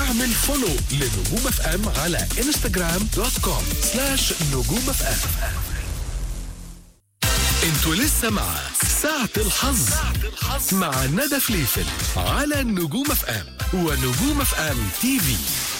اعمل فولو لنجوم اف ام على انستغرام دوت كوم سلاش نجوم اف ام انتوا لسه مع ساعة الحظ مع ندى فليفل على نجوم اف ام ونجوم اف ام تي في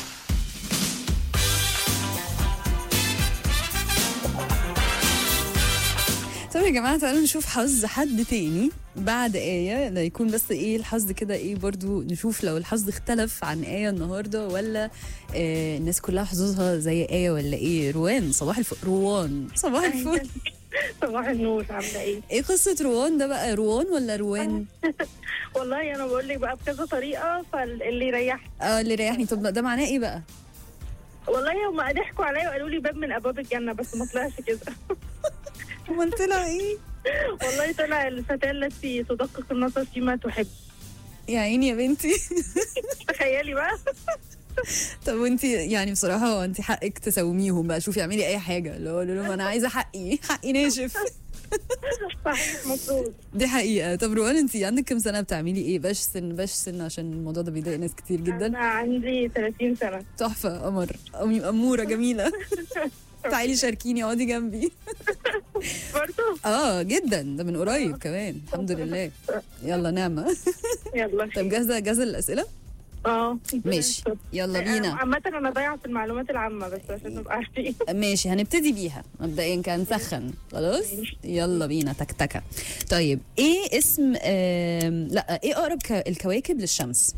طب يا جماعة تعالوا نشوف حظ حد تاني بعد آية لا يكون بس ايه الحظ كده ايه برضو نشوف لو الحظ اختلف عن آية النهاردة ولا آه الناس كلها حظوظها زي آية ولا ايه روان صباح الفل روان صباح الفل صباح النور عامله ايه؟ ايه قصة روان ده بقى روان ولا روان؟ والله انا بقول لك بقى بكذا طريقه فاللي يريحك اه اللي ريحني طب ده معناه ايه بقى؟ والله هم ضحكوا عليا وقالوا لي باب من ابواب الجنه بس ما طلعش كده امال طلع ايه؟ والله طلع الفتاه التي تدقق النظر فيما تحب يا عيني يا بنتي تخيلي بقى طب وانت يعني بصراحة هو انت حقك تساوميهم بقى شوفي اعملي اي حاجة اللي هو قولوا لهم انا عايزة حقي حقي ناشف صحيح مفروض دي حقيقة طب روان انت عندك كام سنة بتعملي ايه باش سن باش سن عشان الموضوع ده بيضايق ناس كتير انا جدا عندي 30 سنه تحفة قمر أمي- أمورة جميلة تعالي شاركيني اقعدي جنبي برضه اه جدا ده من قريب كمان الحمد لله يلا نعمة يلا طب جاهزة جاهزة للأسئلة اه ماشي يلا بينا عامة انا ضايعة في المعلومات العامة بس عشان نبقى عارفين ماشي هنبتدي بيها مبدئيا كان سخن خلاص يلا بينا تكتكة طيب ايه اسم آم، لا ايه اقرب ك- الكواكب للشمس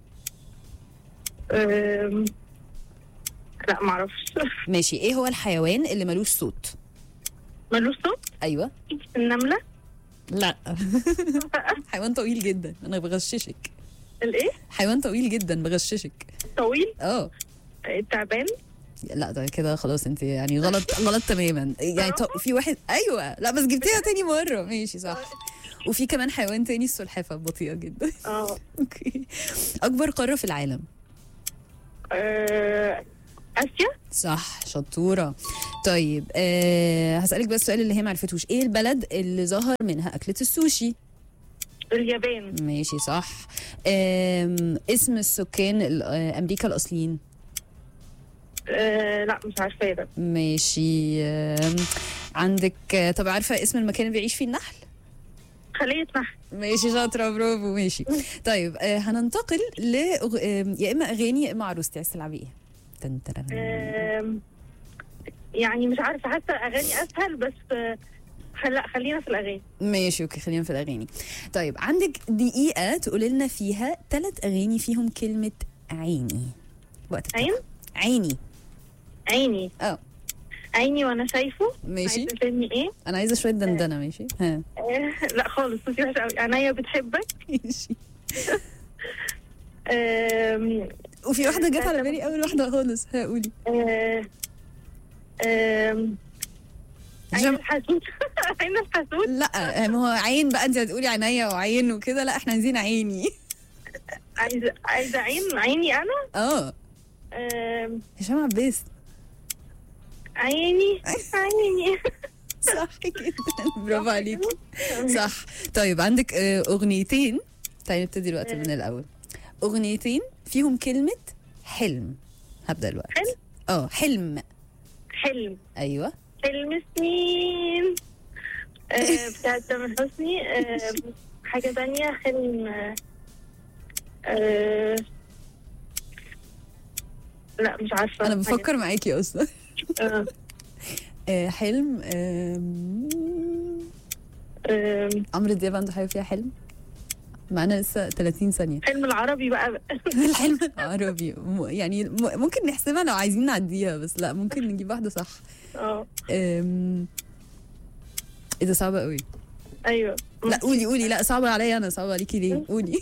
أم، لا معرفش ماشي ايه هو الحيوان اللي ملوش صوت ملوش صوت ايوه النملة لا حيوان طويل جدا انا بغششك الايه حيوان طويل جدا بغششك طويل اه التعبان لا ده كده خلاص انت يعني غلط غلط تماما يعني ط- في واحد ايوه لا بس جبتيها تاني مره ماشي صح وفي كمان حيوان تاني السلحفه بطيئه جدا اه اوكي اكبر قاره في العالم آه، اسيا صح شطوره طيب أه هسالك بس السؤال اللي هي ما عرفتوش ايه البلد اللي ظهر منها اكله السوشي اليابان ماشي صح أم اسم السكان ال- آه، امريكا الاصليين آه، لا مش عارفة ده ماشي أم، عندك آه، طب عارفه اسم المكان اللي بيعيش فيه النحل خلية نحل ماشي شاطرة برافو ماشي طيب آه هننتقل ل يا إما أغاني يا إما عروستي عايز تلعبي إيه؟ تن ترن. آم، يعني مش عارفة حاسة أغاني أسهل بس آه، خل- لا خلينا في الأغاني ماشي أوكي خلينا في الأغاني طيب عندك دقيقة تقولي لنا فيها ثلاث أغاني فيهم كلمة عيني وقت عين عيني عيني اه عيني وأنا شايفه ماشي عايزة تاني إيه أنا عايزة شوية دندنة ماشي ها آه، لا خالص بس وحشة أوي عينيا بتحبك ماشي آم، وفي واحدة جت على بالي أول واحدة خالص ها قولي آه، آم، عين جم... الحسود عين الحسود لا ما هو عين بقى أنت هتقولي عينيا وعين وكده لا إحنا عايزين عيني عايزة عايزة عين عيني أنا اه آم، هشام عباس عيني عيني صح جدا برافو عليكي صح طيب عندك آه، اغنيتين تعالي نبتدي الوقت من الاول اغنيتين فيهم كلمه حلم هبدا الوقت حلم؟ اه حلم حلم ايوه حلم سنين آه، بتاعت تامر حسني آه، حاجة تانية حلم آه، آه، لا مش عارفة انا بفكر معاكي اصلا آه، آه، حلم آم، آه، عمرو دياب عنده حاجه فيها حلم معانا لسه 30 ثانيه حلم العربي بقى الحلم العربي م- يعني م- ممكن نحسبها لو عايزين نعديها بس لا ممكن نجيب واحده صح اه أم... ايه ده صعبة قوي ايوه لا قولي قولي لا صعبة عليا انا صعبة عليكي ليه قولي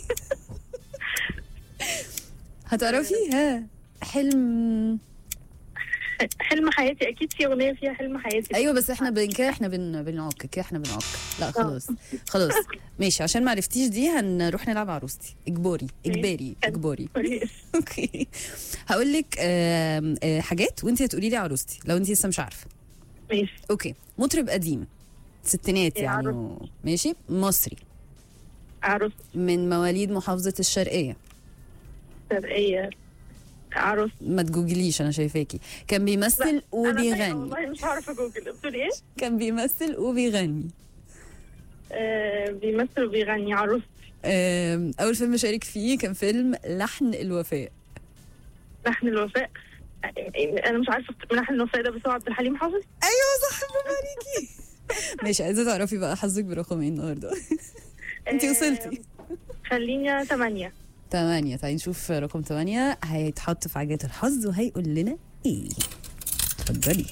هتعرفي ها حلم حلم حياتي اكيد في اغنية فيها حلم حياتي ايوه بس احنا بن كده احنا بن بنعك كده احنا بنعك لا خلاص خلاص ماشي عشان ما عرفتيش دي هنروح نلعب عروستي اجباري اجباري اجباري اوكي هقول لك آم، آه، حاجات وانت هتقولي لي عروستي لو انت لسه مش عارفه ماشي اوكي مطرب قديم ستينات يا يعني عروس. و... ماشي مصري عروس من مواليد محافظة الشرقية شرقية عروس ما تجوجليش انا شايفاكي كان بيمثل أنا تايهة وبيغني والله مش هعرف اجوجل بتقول ايه؟ كان بيمثل وبيغني آه بيمثل وبيغني عروس آم، اول فيلم شارك فيه كان فيلم لحن الوفاء لحن الوفاء انا مش عارفه لحن الوفاء ده بس هو عبد الحليم حافظ ايوه صح برافو عليكي ماشي عايزه تعرفي بقى حظك برقم ايه النهارده انتي آه، وصلتي خلينا ثمانية تمانية تعالي نشوف رقم تمانية هيتحط في عجلة الحظ وهيقول لنا ايه اتفضلي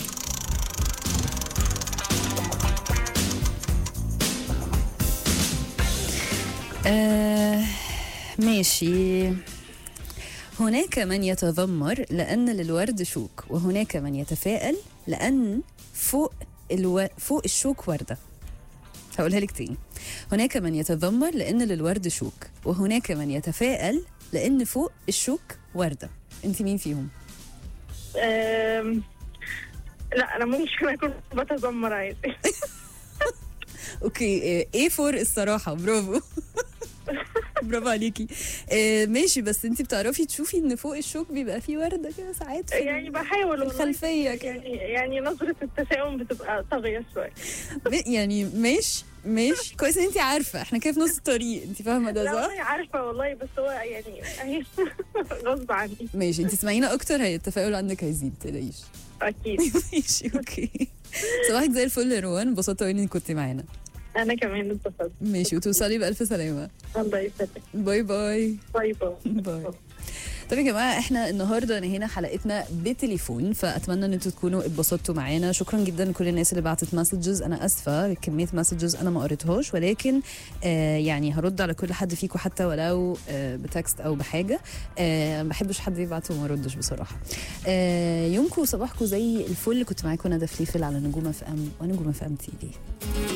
آه ماشي هناك من يتذمر لأن للورد شوك وهناك من يتفائل لأن فوق الو... فوق الشوك وردة هقولها لك تاني هناك من يتذمر لأن للورد شوك وهناك من يتفائل لأن فوق الشوك وردة انت مين فيهم؟ آم، لا انا ممكن اكون بتذمر عادي اوكي آه، ايه فور الصراحة برافو برافو عليكي آه ماشي بس انت بتعرفي تشوفي ان فوق الشوك بيبقى فيه وردة كده ساعات في يعني بحاول والله. الخلفية كده يعني يعني نظرة التشاؤم بتبقى طاغية شوية م- يعني ماشي ماشي كويس ان انت عارفة احنا كده في نص الطريق انت فاهمة ده لا صح؟ والله عارفة والله بس هو يعني اهي غصب عني ماشي انت اسمعينا اكتر هي التفاؤل عندك هيزيد تلاقيش اكيد ماشي اوكي صباحك زي الفل يا روان انبسطت قوي انك كنت معانا انا كمان اتبسطت ماشي وتوصلي بألف سلامة الله يسلمك باي باي باي باي باي طب يا جماعه احنا النهارده نهينا حلقتنا بتليفون فاتمنى ان انتوا تكونوا اتبسطتوا معانا شكرا جدا لكل الناس اللي بعتت مسجز انا اسفه كميه مسجز انا ما قريتهاش ولكن آه يعني هرد على كل حد فيكم حتى ولو آه بتكست او بحاجه آه ما بحبش حد يبعت وما ردش بصراحه آه يومكم وصباحكم زي الفل كنت معاكم ندى فليفل على نجوم اف ام ونجوم اف ام تي في